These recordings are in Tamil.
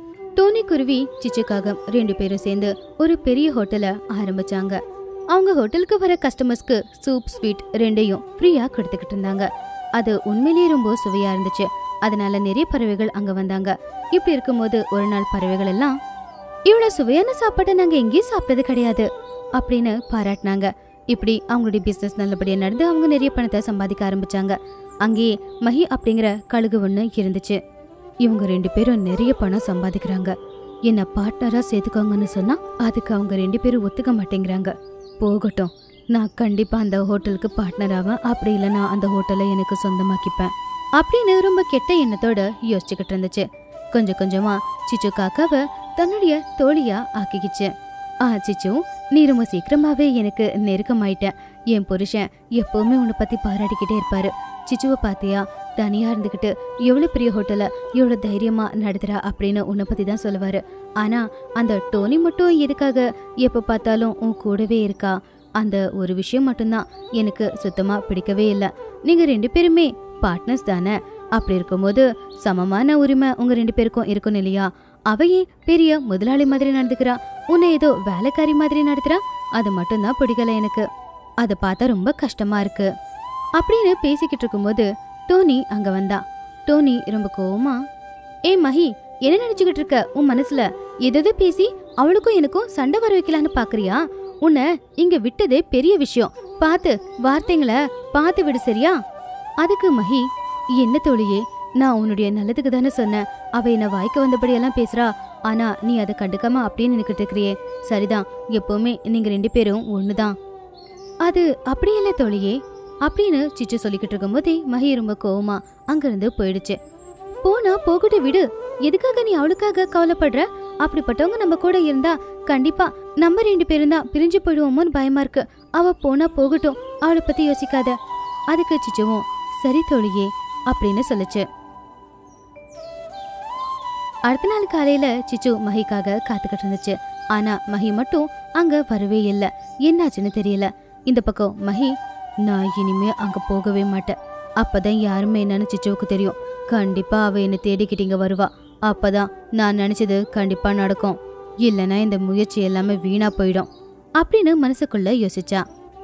டோனி குருவி சிச்சுக்காகம் ரெண்டு பேரும் சேர்ந்து ஒரு பெரிய ஹோட்டலை ஆரம்பிச்சாங்க அவங்க ஹோட்டலுக்கு வர கஸ்டமர்ஸ்க்கு சூப் ஸ்வீட் ரெண்டையும் ஃப்ரீயா கொடுத்துக்கிட்டு இருந்தாங்க அது உண்மையிலேயே ரொம்ப சுவையா இருந்துச்சு அதனால நிறைய பறவைகள் அங்க வந்தாங்க இப்படி இருக்கும்போது ஒரு நாள் பறவைகள் எல்லாம் இவ்வளவு சுவையான சாப்பாட்டை நாங்க எங்கேயும் சாப்பிட்டது கிடையாது அப்படின்னு பாராட்டினாங்க இப்படி அவங்களுடைய பிசினஸ் நல்லபடியா நடந்து அவங்க நிறைய பணத்தை சம்பாதிக்க ஆரம்பிச்சாங்க அங்கேயே மஹி அப்படிங்கிற கழுகு ஒண்ணு இருந்துச்சு இவங்க ரெண்டு பேரும் நிறைய பணம் சம்பாதிக்கிறாங்க என்ன பார்ட்னரா சேர்த்துக்கோங்கன்னு சொன்னா அதுக்கு அவங்க ரெண்டு பேரும் ஒத்துக்க மாட்டேங்கிறாங்க போகட்டும் நான் கண்டிப்பா அந்த ஹோட்டலுக்கு பார்ட்னர் ஆவேன் அப்படி இல்லைன்னா அந்த ஹோட்டலை எனக்கு சொந்தமாக்கிப்பேன் அப்படின்னு ரொம்ப கெட்ட எண்ணத்தோட யோசிச்சுக்கிட்டு இருந்துச்சு கொஞ்சம் கொஞ்சமா சிச்சு காக்காவை தன்னுடைய தோழியா ஆக்கிக்கிச்சு ஆ சிச்சு நீ ரொம்ப சீக்கிரமாவே எனக்கு நெருக்கமாயிட்ட என் புருஷன் எப்பவுமே உன்னை பத்தி பாராட்டிக்கிட்டே இருப்பாரு சிச்சுவை பாத்தியா தனியா இருந்துகிட்டு எவ்வளவு பெரிய ஹோட்டலை எவ்வளவு தைரியமா நடத்துறா அப்படின்னு உன்னை பத்தி தான் சொல்லுவாரு ஆனா அந்த டோனி மட்டும் எதுக்காக எப்ப பார்த்தாலும் உன் கூடவே இருக்கா அந்த ஒரு விஷயம் மட்டும்தான் எனக்கு சுத்தமா பிடிக்கவே இல்லை நீங்க ரெண்டு பேருமே பார்ட்னர்ஸ் தானே அப்படி இருக்கும்போது சமமான உரிமை உங்க ரெண்டு பேருக்கும் இருக்கணும் இல்லையா அவையே பெரிய முதலாளி மாதிரி நடந்துக்கிறா உன்னை ஏதோ வேலைக்காரி மாதிரி நடத்துறா அது மட்டும்தான் பிடிக்கல எனக்கு அதை பார்த்தா ரொம்ப கஷ்டமா இருக்கு அப்படின்னு பேசிக்கிட்டு இருக்கும்போது டோனி அங்க வந்தா டோனி ரொம்ப கோவமா ஏ மஹி என்ன நினைச்சுக்கிட்டு இருக்க உன் மனசுல எதோ பேசி அவளுக்கும் எனக்கும் சண்டை வர வைக்கலான்னு பாக்குறியா உன்னை இங்க விட்டதே பெரிய விஷயம் பார்த்து வார்த்தைங்களை பார்த்து விடு சரியா அதுக்கு மஹி என்ன தோழியே நான் உன்னுடைய நல்லதுக்கு தானே சொன்னேன் அவ என்ன வாய்க்க வந்தபடியெல்லாம் பேசுறா ஆனா நீ அதை கண்டுக்காம அப்படியே நினைக்கிட்டு இருக்கிறியே சரிதான் எப்பவுமே நீங்க ரெண்டு பேரும் ஒண்ணுதான் அது அப்படி இல்ல தோழியே அப்படின்னு சிச்சு சொல்லிக்கிட்டு இருக்கும்போதே மஹி ரொம்ப கோவமா அங்கிருந்து போயிடுச்சு போனா போகட்டு விடு எதுக்காக நீ அவளுக்காக கவலைப்படுற அப்படிப்பட்டவங்க நம்ம கூட இருந்தா கண்டிப்பா நம்ம ரெண்டு பேரும் தான் பிரிஞ்சு போயிடுவோமோன்னு பயமா இருக்கு அவ போனா போகட்டும் அவளை பத்தி யோசிக்காத அதுக்கு சிச்சுவும் சரி தோழியே அப்படின்னு சொல்லுச்சு அடுத்த நாள் காலையில சிச்சு மஹிக்காக காத்துக்கிட்டு இருந்துச்சு ஆனா மஹி மட்டும் அங்க வரவே இல்ல என்னாச்சுன்னு தெரியல இந்த பக்கம் மஹி நான் இனிமே அங்க போகவே மாட்டேன் அப்பதான் யாருமே என்னன்னு சிச்சுவுக்கு தெரியும் கண்டிப்பா அவ என்ன தேடிக்கிட்டு இங்க வருவா அப்பதான் நான் நினைச்சது கண்டிப்பா நடக்கும் இல்லைன்னா இந்த முயற்சி எல்லாமே வீணா போயிடும் அப்படின்னு மனசுக்குள்ள யோசிச்சா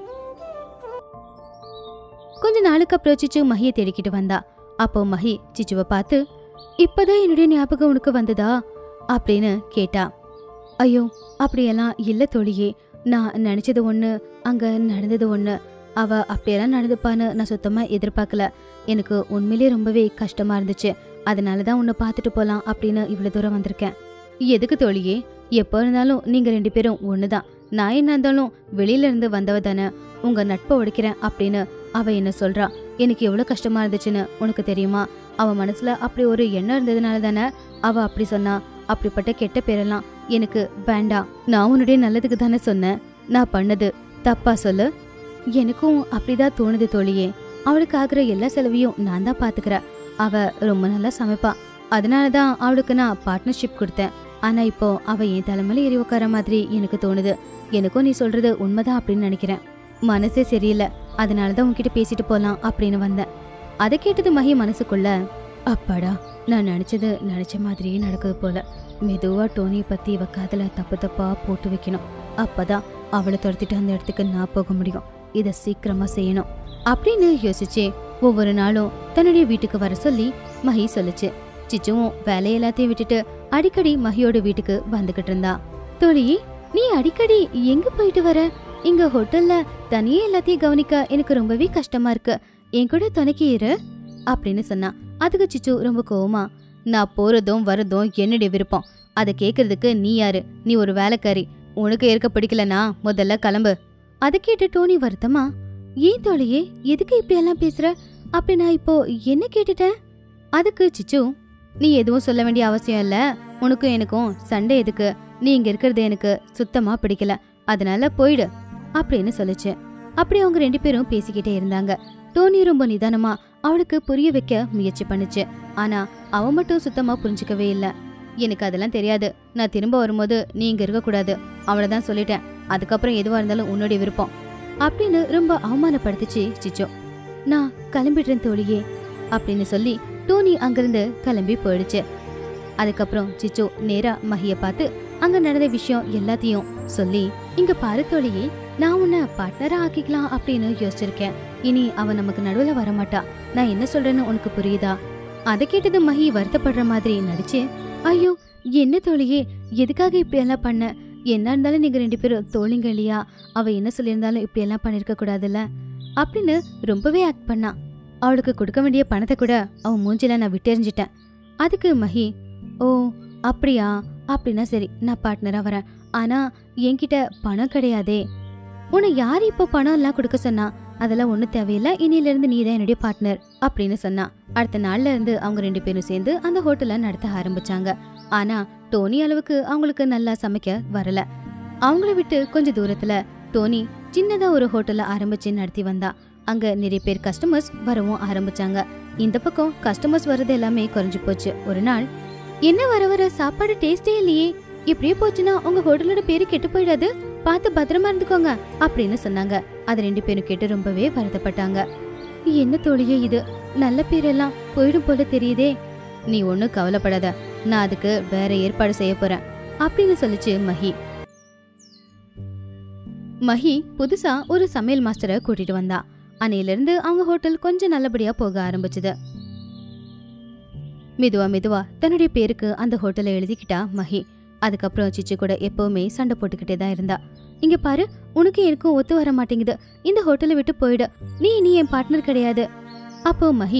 கொஞ்ச நாளுக்கு அப்புறம் சிச்சு மஹியை தேடிக்கிட்டு வந்தா அப்போ மஹி சிச்சுவை பார்த்து இப்பதான் என்னுடைய ஞாபகம் உனக்கு வந்ததா அப்படின்னு கேட்டா ஐயோ அப்படியெல்லாம் இல்ல தோழியே நான் நினைச்சது ஒண்ணு அங்க நடந்தது ஒண்ணு அவ அப்படியெல்லாம் நடந்துப்பான்னு நான் சுத்தமா எதிர்பார்க்கல எனக்கு உண்மையிலேயே ரொம்பவே கஷ்டமா இருந்துச்சு அதனால தான் உன்னை பார்த்துட்டு போலாம் அப்படின்னு இவ்வளவு தூரம் வந்திருக்கேன் எதுக்கு தோழியே எப்போ இருந்தாலும் நீங்க ரெண்டு பேரும் ஒண்ணுதான் நான் என்ன இருந்தாலும் வெளியில இருந்து வந்தவ தானே உங்க நட்பை உடைக்கிறேன் அப்படின்னு அவ என்ன சொல்றா எனக்கு எவ்வளவு கஷ்டமா இருந்துச்சுன்னு உனக்கு தெரியுமா அவ மனசுல அப்படி ஒரு எண்ணம் இருந்ததுனால தானே அவ அப்படி சொன்னா அப்படிப்பட்ட கெட்ட பேரெல்லாம் எனக்கு வேண்டாம் நான் உன்னுடைய நல்லதுக்கு தானே சொன்னேன் நான் பண்ணது தப்பா சொல்லு எனக்கும் அப்படிதான் தோணுது தோழியே அவளுக்கு ஆகுற எல்லா செலவையும் நான் தான் பாத்துக்கிறேன் அவ ரொம்ப நல்லா சமைப்பா அதனால தான் அவளுக்கு நான் பார்ட்னர்ஷிப் கொடுத்தேன் ஆனா இப்போ அவ என் தலைமையில ஏறி உட்கார மாதிரி எனக்கு தோணுது எனக்கும் நீ சொல்றது உண்மைதான் அப்படின்னு நினைக்கிறேன் மனசே சரியில்லை அதனால தான் உன்கிட்ட பேசிட்டு போலாம் அப்படின்னு வந்தேன் அதை கேட்டது மகி மனசுக்குள்ள அப்பாடா நான் நினைச்சது நினைச்ச மாதிரியே நடக்குது போல மெதுவா டோனியை பத்தி இவ காதுல தப்பு தப்பா போட்டு வைக்கணும் அப்பதான் அவளை துரத்திட்டு அந்த இடத்துக்கு நான் போக முடியும் இதை சீக்கிரமா செய்யணும் அப்படின்னு யோசிச்சே ஒவ்வொரு நாளும் தன்னுடைய வீட்டுக்கு வர சொல்லி மஹி சொல்லுச்சு சிச்சுவும் வேலை எல்லாத்தையும் விட்டுட்டு அடிக்கடி மஹியோட வீட்டுக்கு வந்துகிட்டு இருந்தா தோழி நீ அடிக்கடி எங்க போயிட்டு வர இங்க ஹோட்டல்ல தனியே எல்லாத்தையும் கவனிக்க எனக்கு ரொம்பவே கஷ்டமா இருக்கு என் கூட துணைக்கி இரு அப்படின்னு சொன்னா அதுக்கு சிச்சு ரொம்ப கோவமா நான் போறதும் வரதும் என்னுடைய விருப்பம் அதை கேக்குறதுக்கு நீ யாரு நீ ஒரு வேலைக்காரி உனக்கு இருக்க பிடிக்கலனா முதல்ல கிளம்பு அதை கேட்டு டோனி வருத்தமா ஏன் தோழியே எதுக்கு இப்படி எல்லாம் பேசுற அப்படி நான் இப்போ என்ன கேட்டுட்டேன் அதுக்கு சிச்சு நீ எதுவும் சொல்ல வேண்டிய அவசியம் இல்ல உனக்கும் எனக்கும் சண்டை எதுக்கு நீ இங்க இருக்கிறது எனக்கு சுத்தமா பிடிக்கல அதனால போயிடு அப்படின்னு சொல்லுச்சு அப்படி அவங்க ரெண்டு பேரும் பேசிக்கிட்டே இருந்தாங்க டோனி ரொம்ப நிதானமா அவளுக்கு புரிய வைக்க முயற்சி பண்ணுச்சு ஆனா அவ மட்டும் சுத்தமா புரிஞ்சுக்கவே இல்ல எனக்கு அதெல்லாம் தெரியாது நான் திரும்ப வரும்போது நீ இங்க இருக்க கூடாது அவ்வளவுதான் சொல்லிட்டேன் அதுக்கப்புறம் எதுவா இருந்தாலும் உன்னுடைய விருப்பம் அப்படின்னு ரொம்ப அவமானப்படுத்துச்சு சிச்சோ நான் கிளம்பிடுறேன் தோழியே அப்படின்னு சொல்லி டோனி அங்கிருந்து கிளம்பி போயிடுச்சு அதுக்கப்புறம் சிச்சு நேரா மஹிய பார்த்து அங்க நடந்த விஷயம் எல்லாத்தையும் சொல்லி இங்க பாரு தோழியே நான் உன்னை பார்ட்னரா ஆக்கிக்கலாம் அப்படின்னு யோசிச்சிருக்கேன் இனி அவ நமக்கு நடுவுல வரமாட்டா நான் என்ன சொல்றேன்னு உனக்கு புரியுதா அதை கேட்டது மஹி வருத்தப்படுற மாதிரி நடிச்சு ஐயோ என்ன தோழியே எதுக்காக இப்படி எல்லாம் பண்ண என்ன இருந்தாலும் நீங்க ரெண்டு பேரும் தோழிங்க இல்லையா அவ என்ன சொல்லியிருந்தாலும் இப்படி எல்லாம் பண்ணிருக்க கூடாதுல்ல அப்படின்னு ரொம்பவே ஆக்ட் பண்ணா அவளுக்கு கொடுக்க வேண்டிய பணத்தை கூட அவன் மூஞ்சில நான் விட்டெறிஞ்சிட்டேன் அதுக்கு மஹி ஓ அப்படியா அப்படின்னா சரி நான் பார்ட்னரா வரேன் ஆனா என்கிட்ட பணம் கிடையாதே உன்னை யார் இப்போ பணம் எல்லாம் கொடுக்க சொன்னா அதெல்லாம் ஒன்றும் தேவையில்லை இனியில இருந்து நீ தான் என்னுடைய பார்ட்னர் அப்படின்னு சொன்னா அடுத்த நாள்ல இருந்து அவங்க ரெண்டு பேரும் சேர்ந்து அந்த ஹோட்டலை நடத்த ஆரம்பிச்சாங்க ஆனா டோனி அளவுக்கு அவங்களுக்கு நல்லா சமைக்க வரல அவங்கள விட்டு கொஞ்ச தூரத்துல டோனி சின்னதா ஒரு ஹோட்டலை ஆரம்பிச்சு நடத்தி வந்தா அங்க நிறைய பேர் கஸ்டமர்ஸ் வரவும் ஆரம்பிச்சாங்க இந்த பக்கம் கஸ்டமர்ஸ் வர்றது எல்லாமே குறைஞ்சு போச்சு ஒரு நாள் என்ன வர வர சாப்பாடு டேஸ்டே இல்லையே இப்படியே போச்சுன்னா உங்க ஹோட்டலோட பேரு கெட்டு போயிடாது பார்த்து பத்திரமா இருந்துக்கோங்க அப்படின்னு சொன்னாங்க அது ரெண்டு பேரும் கேட்டு ரொம்பவே வருத்தப்பட்டாங்க என்ன தோழியே இது நல்ல பேரெல்லாம் போயிடும் போல தெரியுதே நீ ஒன்னும் கவலைப்படாத நான் அதுக்கு வேற ஏற்பாடு செய்ய போறேன் அப்படின்னு சொல்லிச்சு மஹி மஹி புதுசா ஒரு சமையல் மாஸ்டரை கூட்டிட்டு வந்தா அன்னையிலிருந்து அவங்க ஹோட்டல் கொஞ்சம் நல்லபடியா போக ஆரம்பிச்சது மெதுவா மெதுவா தன்னுடைய பேருக்கு அந்த ஹோட்டலை எழுதிக்கிட்டா மஹி அதுக்கப்புறம் சிச்சு கூட எப்பவுமே சண்டை போட்டுக்கிட்டே தான் இருந்தா இங்க பாரு உனக்கு எனக்கும் ஒத்து வர மாட்டேங்குது இந்த ஹோட்டலை விட்டு போயிடு நீ நீ என் பார்ட்னர் கிடையாது அப்போ மஹி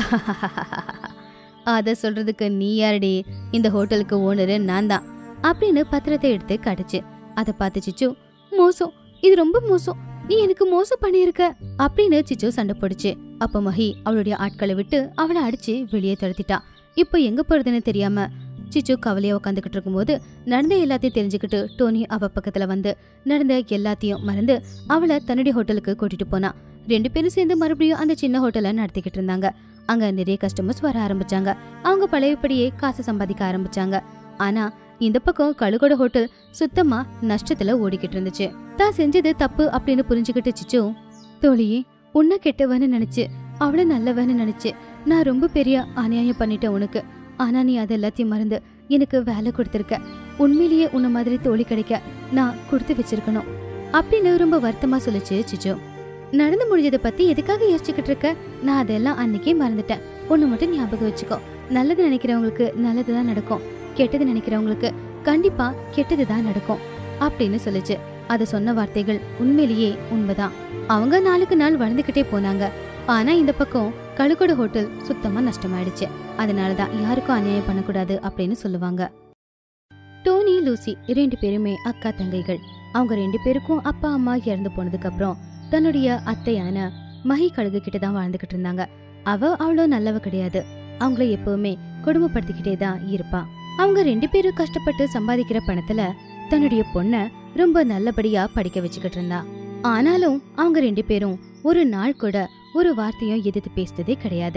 அத சொல்றதுக்கு நீ யாரடி இந்த ஹோட்டலுக்கு ஓனரு நான் தான் அப்படின்னு பத்திரத்தை எடுத்து கடிச்சு அதை பார்த்து சிச்சு மோசம் இது ரொம்ப மோசம் நீ எனக்கு மோசம் பண்ணியிருக்க அப்படின்னு சிச்சு சண்டை போடுச்சு அப்ப மஹி அவளுடைய ஆட்களை விட்டு அவளை அடிச்சு வெளியே துரத்திட்டா இப்போ எங்க போறதுன்னு தெரியாம சிச்சு கவலையா உட்காந்துக்கிட்டு இருக்கும்போது நடந்த எல்லாத்தையும் தெரிஞ்சுக்கிட்டு டோனி அவ பக்கத்துல வந்து நடந்த எல்லாத்தையும் மறந்து அவளை தன்னுடைய ஹோட்டலுக்கு கூட்டிட்டு போனா ரெண்டு பேரும் சேர்ந்து மறுபடியும் அந்த சின்ன ஹோட்டலை நடத்திக்கிட்டு இருந்தாங்க அங்க நிறைய கஸ்டமர்ஸ் வர ஆரம்பிச்சாங்க அவங்க பழையபடியே காசு சம்பாதிக்க ஆரம்பிச்சாங்க ஆனா இந்த பக்கம் கழுகோட ஹோட்டல் சுத்தமா நஷ்டத்துல ஓடிக்கிட்டு இருந்துச்சு தான் செஞ்சது தப்பு அப்படின்னு புரிஞ்சுக்கிட்டு சிச்சு தோழியே உன்னை கெட்டவன்னு நினைச்சு அவளை நல்லவன்னு நினைச்சு நான் ரொம்ப பெரிய அநியாயம் பண்ணிட்டேன் உனக்கு ஆனா நீ அது எல்லாத்தையும் மறந்து எனக்கு வேலை கொடுத்துருக்க உண்மையிலேயே உன்ன மாதிரி தோழி கிடைக்க நான் கொடுத்து வச்சிருக்கணும் அப்படின்னு ரொம்ப வருத்தமா சொல்லுச்சு சிச்சு நடந்து முடிஞ்சதை பத்தி எதுக்காக யோசிச்சுக்கிட்டு இருக்க நான் அதெல்லாம் அன்னைக்கே மறந்துட்டேன் ஒண்ணு மட்டும் ஞாபகம் வச்சுக்கோ நல்லது நினைக்கிறவங்களுக்கு நல்லதுதான் நடக்கும் கெட்டது நினைக்கிறவங்களுக்கு கண்டிப்பா கெட்டதுதான் நடக்கும் அப்படின்னு சொல்லுச்சு அது சொன்ன வார்த்தைகள் உண்மையிலேயே உண்மைதான் அவங்க நாளுக்கு நாள் வளர்ந்துகிட்டே போனாங்க ஆனா இந்த பக்கம் கழுகோட ஹோட்டல் சுத்தமா நஷ்டமாயிடுச்சு அதனாலதான் யாருக்கும் அநியாயம் பண்ணக்கூடாது அப்படின்னு சொல்லுவாங்க டோனி லூசி ரெண்டு பேருமே அக்கா தங்கைகள் அவங்க ரெண்டு பேருக்கும் அப்பா அம்மா இறந்து போனதுக்கு அப்புறம் தன்னுடைய அத்தையான மஹி கழுகு கிட்ட தான் வாழ்ந்துகிட்டு இருந்தாங்க அவ அவ்வளோ நல்லவ கிடையாது அவங்கள எப்பவுமே கொடுமைப்படுத்திக்கிட்டே தான் இருப்பா அவங்க ரெண்டு பேரும் கஷ்டப்பட்டு சம்பாதிக்கிற பணத்துல தன்னுடைய பொண்ண ரொம்ப நல்லபடியா படிக்க வச்சுக்கிட்டு இருந்தா ஆனாலும் அவங்க ரெண்டு பேரும் ஒரு நாள் கூட ஒரு வார்த்தையும் எதிர்த்து பேசுனதே கிடையாது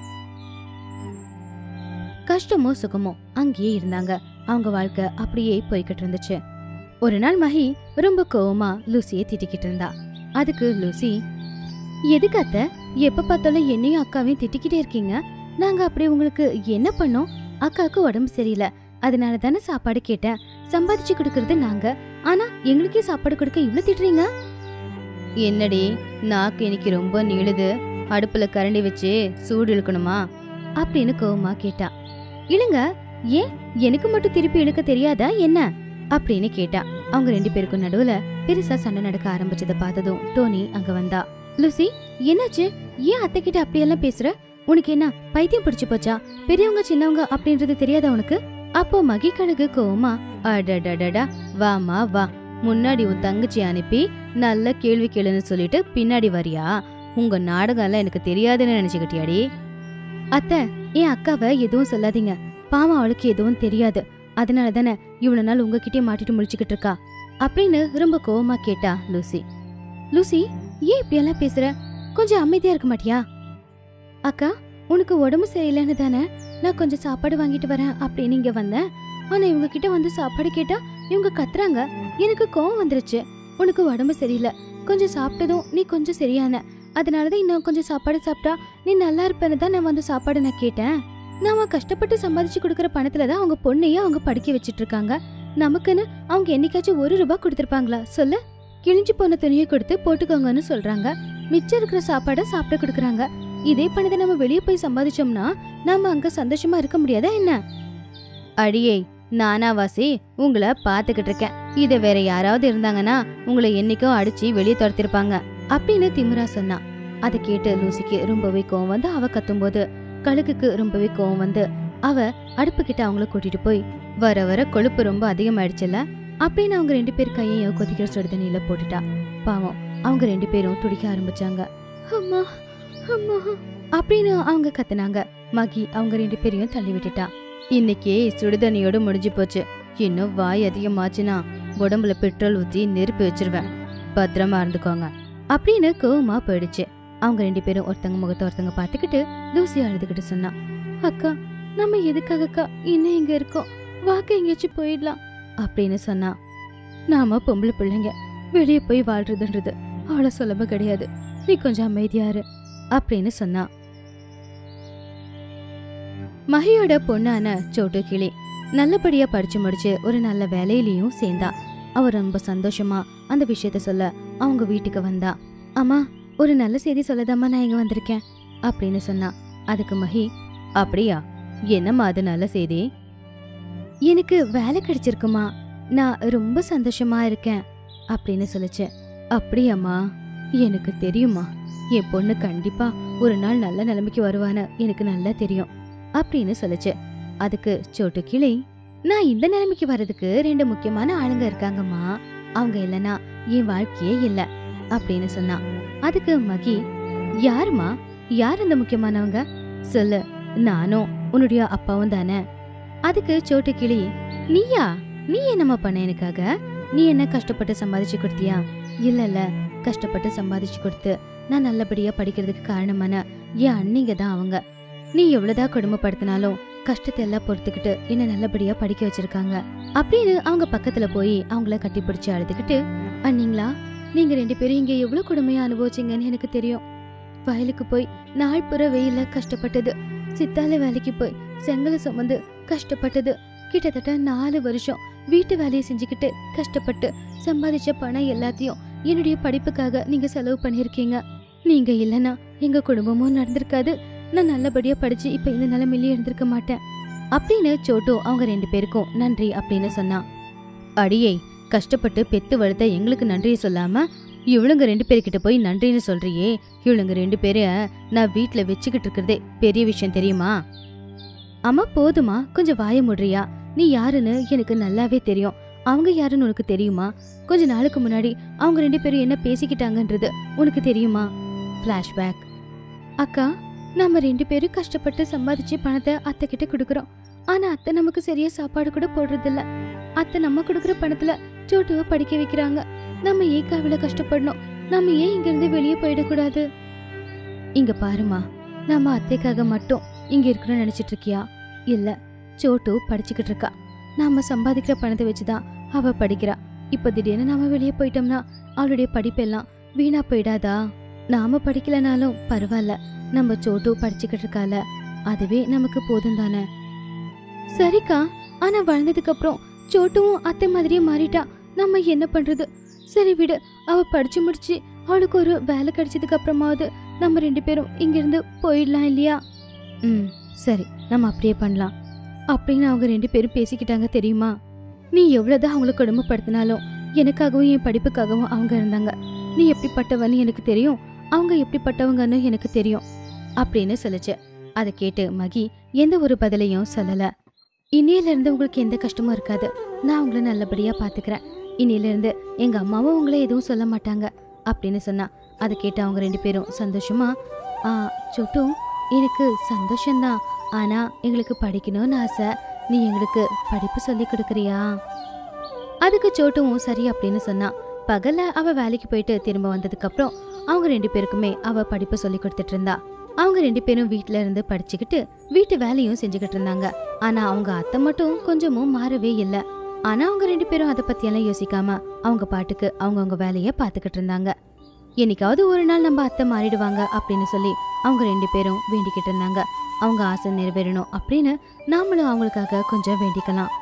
கஷ்டமோ சுகமோ அங்கேயே இருந்தாங்க அவங்க வாழ்க்கை அப்படியே போய்கிட்டு இருந்துச்சு ஒரு நாள் மஹி ரொம்ப கோவமா லூசியை திட்டிக்கிட்டு இருந்தா அதுக்கு லூசி எதுக்கு அத்த எப்ப பார்த்தாலும் என்னையும் அக்காவையும் திட்டிக்கிட்டே இருக்கீங்க நாங்க அப்படி உங்களுக்கு என்ன பண்ணோம் அக்காவுக்கு உடம்பு சரியில்லை அதனால தானே சாப்பாடு கேட்டேன் சம்பாதிச்சு கொடுக்கறது நாங்க ஆனா எங்களுக்கே சாப்பாடு கொடுக்க இவ்ளோ திட்டுறீங்க என்னடி நாக்கு இன்னைக்கு ரொம்ப நீளுது அடுப்புல கரண்டி வச்சு சூடு இழுக்கணுமா அப்படின்னு கோவமா கேட்டா இழுங்க ஏன் எனக்கு மட்டும் திருப்பி இழுக்க தெரியாதா என்ன அப்படின்னு கேட்டா அவங்க ரெண்டு பேருக்கும் நடுவுல பெருசா சண்டை நடக்க ஆரம்பிச்சத பார்த்ததும் டோனி அங்க வந்தா லூசி என்னாச்சு ஏன் அத்தை கிட்ட அப்படியெல்லாம் பேசுற உனக்கு என்ன பைத்தியம் பிடிச்சு போச்சா பெரியவங்க சின்னவங்க அப்படின்றது தெரியாதா உனக்கு அப்போ மகி கணக்கு கோவமா அடடடடா வாமா வா முன்னாடி உன் தங்கச்சி அனுப்பி நல்ல கேள்வி கேளுன்னு சொல்லிட்டு பின்னாடி வரியா உங்க நாடகம் எல்லாம் எனக்கு தெரியாதுன்னு நினைச்சுக்கிட்டியாடி அத்தை என் அக்காவை எதுவும் சொல்லாதீங்க பாவம் அவளுக்கு எதுவும் தெரியாது அதனால தானே இவ்வளவு நாள் உங்ககிட்டயே மாட்டிட்டு முழிச்சுக்கிட்டு இருக்கா அப்படின்னு ரொம்ப கோவமா கேட்டா லூசி லூசி ஏன் இப்படியெல்லாம் பேசுற கொஞ்சம் அமைதியா இருக்க மாட்டியா அக்கா உனக்கு உடம்பு சரியில்லைன்னு தானே நான் கொஞ்சம் சாப்பாடு வாங்கிட்டு வரேன் அப்படின்னு இங்க வந்தேன் ஆனா இவங்க கிட்ட வந்து சாப்பாடு கேட்டா இவங்க கத்துறாங்க எனக்கு கோவம் வந்துருச்சு உனக்கு உடம்பு சரியில்லை கொஞ்சம் சாப்பிட்டதும் நீ கொஞ்சம் சரியான அதனாலதான் இன்னும் கொஞ்சம் சாப்பாடு சாப்பிட்டா நீ நல்லா இருப்பேன்னு தான் நான் வந்து சாப்பாடு நான் கேட்டேன் நாம கஷ்டப்பட்டு சம்பாதிச்சு கொடுக்கற பணத்துல தான் அவங்க பொண்ணையே அவங்க படிக்க வச்சிட்டு இருக்காங்க நமக்குன்னு அவங்க என்னைக்காச்சும் ஒரு ரூபாய் கொடுத்திருப்பாங்களா சொல்லு கிழிஞ்சு போன துணியை கொடுத்து போட்டுக்கோங்கன்னு சொல்றாங்க மிச்சம் இருக்கிற சாப்பாடை சாப்பிட கொடுக்கறாங்க இதே பணத்தை நம்ம வெளியே போய் சம்பாதிச்சோம்னா நாம அங்க சந்தோஷமா இருக்க முடியாதா என்ன அடியே நானாவாசி உங்களை பாத்துக்கிட்டு இருக்கேன் இத வேற யாராவது இருந்தாங்கன்னா உங்களை என்னைக்கோ அடிச்சு வெளியே துரத்திருப்பாங்க அப்படின்னு திமிரா சொன்னா அதை கேட்டு லூசிக்கு ரொம்பவே கோவம் வந்து அவ கத்தும்போது கழுகுக்கு ரொம்பவே கோவம் வந்து அவ அடுப்பு கிட்ட அவங்கள கூட்டிட்டு போய் வர வர கொழுப்பு ரொம்ப அதிகமாயிடுச்சுல்ல அப்படின்னு அவங்க ரெண்டு பேர் கையையும் கொதிக்கிற சுடு தண்ணியில போட்டுட்டா பாவம் அவங்க ரெண்டு பேரும் துடிக்க ஆரம்பிச்சாங்க அம்மா அம்மா அப்படின்னு அவங்க கத்துனாங்க மகி அவங்க ரெண்டு பேரையும் தள்ளி விட்டுட்டா இன்னைக்கு சுடுதண்ணியோட முடிஞ்சு போச்சு இன்னும் வாய் அதிகமாச்சுன்னா உடம்புல பெட்ரோல் ஊத்தி நெருப்பு வச்சிருவேன் பத்திரமா இருந்துக்கோங்க அப்படின்னு கோவமா போயிடுச்சு அவங்க ரெண்டு பேரும் ஒருத்தங்க முகத்தை ஒருத்தங்க பார்த்துக்கிட்டு லூசி அழுதுகிட்டு சொன்னா அக்கா நம்ம எதுக்காகக்கா இன்னும் இங்க இருக்கோம் வாக்க எங்கேயாச்சும் போயிடலாம் அப்படின்னு சொன்னா நாம பொம்பளை பிள்ளைங்க வெளியே போய் வாழ்றதுன்றது அவ்வளோ சுலபம் கிடையாது நீ கொஞ்சம் அமைதியா இரு அப்படின்னு சொன்னா மகியோட பொண்ணான சோட்டு கிளி நல்லபடியா படிச்சு முடிச்சு ஒரு நல்ல வேலையிலயும் சேர்ந்தா அவ ரொம்ப சந்தோஷமா அந்த விஷயத்த சொல்ல அவங்க வீட்டுக்கு வந்தா அம்மா ஒரு நல்ல செய்தி சொல்லதாம்மா நான் இங்க வந்திருக்கேன் அப்படின்னு சொன்னா அதுக்கு மகி அப்படியா என்னம்மா அது நல்ல செய்தி எனக்கு வேலை கிடைச்சிருக்குமா நான் ரொம்ப சந்தோஷமா இருக்கேன் அப்படின்னு சொல்லுச்சு அப்படியாம்மா எனக்கு தெரியுமா என் பொண்ணு கண்டிப்பா ஒரு நாள் நல்ல நிலைமைக்கு வருவான்னு எனக்கு நல்லா தெரியும் அப்படின்னு சொல்லுச்சு அதுக்கு சோட்டு கிளி நான் இந்த நிலைமைக்கு வர்றதுக்கு ரெண்டு முக்கியமான ஆளுங்க இருக்காங்கம்மா அவங்க இல்லனா என் வாழ்க்கையே இல்ல அப்படின்னு சொன்னா அதுக்கு மகி யாருமா யார் அந்த முக்கியமானவங்க சொல்லு நானும் உன்னுடைய அப்பாவும் தானே அதுக்கு சோட்டு கிளி நீயா நீ என்னம்மா பண்ண எனக்காக நீ என்ன கஷ்டப்பட்டு சம்பாதிச்சு கொடுத்தியா இல்ல இல்ல கஷ்டப்பட்டு சம்பாதிச்சு கொடுத்து நான் நல்லபடியா படிக்கிறதுக்கு காரணமான என் அண்ணிங்க தான் அவங்க நீ எவ்வளவுதான் கொடுமைப்படுத்தினாலும் கஷ்டத்தை எல்லாம் பொறுத்துக்கிட்டு என்ன நல்லபடியா படிக்க வச்சிருக்காங்க அப்படின்னு அவங்க பக்கத்துல போய் அவங்கள கட்டி பிடிச்சு அழுதுகிட்டு அண்ணிங்களா நீங்க ரெண்டு பேரும் இங்க எவ்வளவு கொடுமையா அனுபவிச்சீங்கன்னு எனக்கு தெரியும் வயலுக்கு போய் நாள் புற வெயில கஷ்டப்பட்டது சித்தால வேலைக்கு போய் செங்கலை சுமந்து கஷ்டப்பட்டது கிட்டத்தட்ட நாலு வருஷம் வீட்டு வேலையை செஞ்சுக்கிட்டு கஷ்டப்பட்டு சம்பாதிச்ச பணம் எல்லாத்தையும் என்னுடைய படிப்புக்காக நீங்க செலவு பண்ணிருக்கீங்க நீங்க இல்லனா எங்க குடும்பமும் நடந்திருக்காது நான் நல்லபடியா படிச்சு இப்ப இந்த நிலைமையிலே இருந்திருக்க மாட்டேன் அப்படின்னு சோட்டு அவங்க ரெண்டு பேருக்கும் நன்றி அப்படின்னு சொன்னா அடியே கஷ்டப்பட்டு பெத்து வளர்த்த எங்களுக்கு நன்றியை சொல்லாம இவளுங்க ரெண்டு பேர்கிட்ட போய் நன்றின்னு சொல்றியே இவளுங்க ரெண்டு பேரை நான் வீட்ல வச்சுக்கிட்டு இருக்கிறதே பெரிய விஷயம் தெரியுமா அம்மா போதுமா கொஞ்சம் வாய முடுறியா நீ யாருன்னு எனக்கு நல்லாவே தெரியும் அவங்க யாருன்னு உனக்கு தெரியுமா கொஞ்ச நாளுக்கு முன்னாடி அவங்க ரெண்டு பேரும் என்ன பேசிக்கிட்டாங்கன்றது உனக்கு தெரியுமா ஃப்ளாஷ்பேக் அக்கா நம்ம ரெண்டு பேரும் கஷ்டப்பட்டு சம்பாதிச்சு பணத்தை அத்தை கிட்ட கொடுக்குறோம் ஆனா அத்தை நமக்கு சரியா சாப்பாடு கூட போடுறதில்ல அத்தை நம்ம கொடுக்குற பணத்துல சோட்டுவை படிக்க வைக்கிறாங்க நம்ம ஏன் காவில கஷ்டப்படணும் நம்ம ஏன் இங்க இருந்து வெளியே போயிடக்கூடாது இங்க பாருமா நம்ம அத்தைக்காக மட்டும் இங்க இருக்கணும்னு நினைச்சிட்டு இருக்கியா இல்ல சோட்டு படிச்சுக்கிட்டு இருக்கா நாம சம்பாதிக்கிற பணத்தை வச்சுதான் அவ படிக்கிறா இப்ப திடீர்னு நாம வெளியே போயிட்டோம்னா அவளுடைய படிப்பெல்லாம் வீணா போயிடாதா நாம படிக்கலனாலும் பரவாயில்ல நம்ம சோட்டு படிச்சுக்கிட்டு இருக்கால அதுவே நமக்கு போதும் தானே சரிக்கா ஆனா வளர்ந்ததுக்கு அப்புறம் சோட்டுவும் அத்தை மாதிரியே மாறிட்டா நம்ம என்ன பண்றது சரி விடு அவ படிச்சு முடிச்சு அவளுக்கு ஒரு வேலை கிடைச்சதுக்கு அப்புறமாவது நம்ம ரெண்டு பேரும் இங்கிருந்து போயிடலாம் இல்லையா ம் சரி நம்ம அப்படியே பண்ணலாம் அப்படின்னு அவங்க ரெண்டு பேரும் பேசிக்கிட்டாங்க தெரியுமா நீ எவ்வளவுதான் அவங்கள கொடுமைப்படுத்தினாலும் எனக்காகவும் என் படிப்புக்காகவும் அவங்க இருந்தாங்க நீ எப்படிப்பட்டவன்னு எனக்கு தெரியும் அவங்க எப்படிப்பட்டவங்கன்னு எனக்கு தெரியும் அப்படின்னு சொல்லுச்சு அதை கேட்டு மகி எந்த ஒரு பதிலையும் சொல்லல இன்னையில இருந்து உங்களுக்கு எந்த கஷ்டமும் இருக்காது நான் உங்களை நல்லபடியா பாத்துக்கிறேன் இன்னையில இருந்து எங்க அம்மாவும் உங்களை எதுவும் சொல்ல மாட்டாங்க அப்படின்னு சொன்னா அதை கேட்டு அவங்க ரெண்டு பேரும் சந்தோஷமா ஆ சொட்டு எனக்கு சந்தோஷம்தான் ஆனா எங்களுக்கு படிக்கணும்னு ஆசை நீ எங்களுக்கு படிப்பு சொல்லி கொடுக்குறியா அதுக்கு சோட்டுவும் சரி அப்படின்னு சொன்னா பகல்ல அவ வேலைக்கு போயிட்டு திரும்ப வந்ததுக்கு அப்புறம் அவங்க ரெண்டு பேருக்குமே அவ படிப்பு சொல்லி கொடுத்துட்டு இருந்தா அவங்க ரெண்டு பேரும் வீட்ல இருந்து படிச்சுக்கிட்டு வீட்டு வேலையும் செஞ்சுக்கிட்டு இருந்தாங்க ஆனா அவங்க அத்தை மட்டும் கொஞ்சமும் மாறவே இல்ல ஆனா அவங்க ரெண்டு பேரும் அதை பத்தியெல்லாம் யோசிக்காம அவங்க பாட்டுக்கு அவங்கவங்க வேலைய பாத்துக்கிட்டு இருந்தாங்க என்னைக்காவது ஒரு நாள் நம்ம அத்தை மாறிடுவாங்க அப்படின்னு சொல்லி அவங்க ரெண்டு பேரும் வேண்டிக்கிட்டு இருந்தாங்க அவங்க ஆசை நிறைவேறணும் அப்படின்னு நாமளும் அவங்களுக்காக கொஞ்சம் வேண்டிக்கலாம்